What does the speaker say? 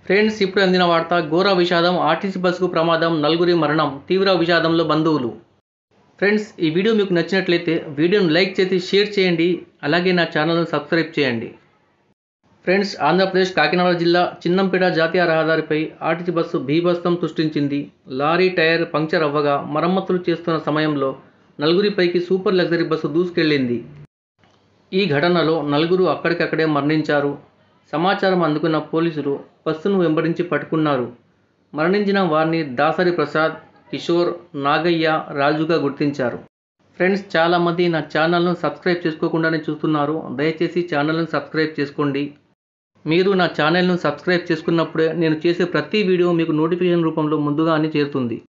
friends ఇప్పుడు అందిన వార్త ఘోర విషాదం ఆర్టీసీ బస్సుకు ప్రమాదం నలుగురి మరణం తీవ్ర విషాదంలో బంధువులు ఫ్రెండ్స్ ఈ వీడియో మీకు నచ్చినట్లయితే వీడియోను లైక్ చేసి షేర్ చేయండి అలాగే నా ఛానల్ను సబ్స్క్రైబ్ చేయండి ఫ్రెండ్స్ ఆంధ్రప్రదేశ్ కాకినాడ జిల్లా చిన్నంపేట జాతీయ రహదారిపై ఆర్టీసీ బస్సు బీభత్సం సృష్టించింది లారీ టైర్ పంక్చర్ అవ్వగా మరమ్మతులు చేస్తున్న సమయంలో నలుగురిపైకి సూపర్ లగ్జరీ బస్సు దూసుకెళ్లింది ఈ ఘటనలో నలుగురు అక్కడికక్కడే మరణించారు సమాచారం అందుకున్న పోలీసులు బస్సును వెంబడించి పట్టుకున్నారు మరణించిన వారిని దాసరి ప్రసాద్ కిషోర్ నాగయ్య రాజుగా గుర్తించారు ఫ్రెండ్స్ చాలామంది నా ఛానల్ను సబ్స్క్రైబ్ చేసుకోకుండానే చూస్తున్నారు దయచేసి ఛానల్ను సబ్స్క్రైబ్ చేసుకోండి మీరు నా ఛానల్ను సబ్స్క్రైబ్ చేసుకున్నప్పుడే నేను చేసే ప్రతి వీడియో మీకు నోటిఫికేషన్ రూపంలో ముందుగానే చేరుతుంది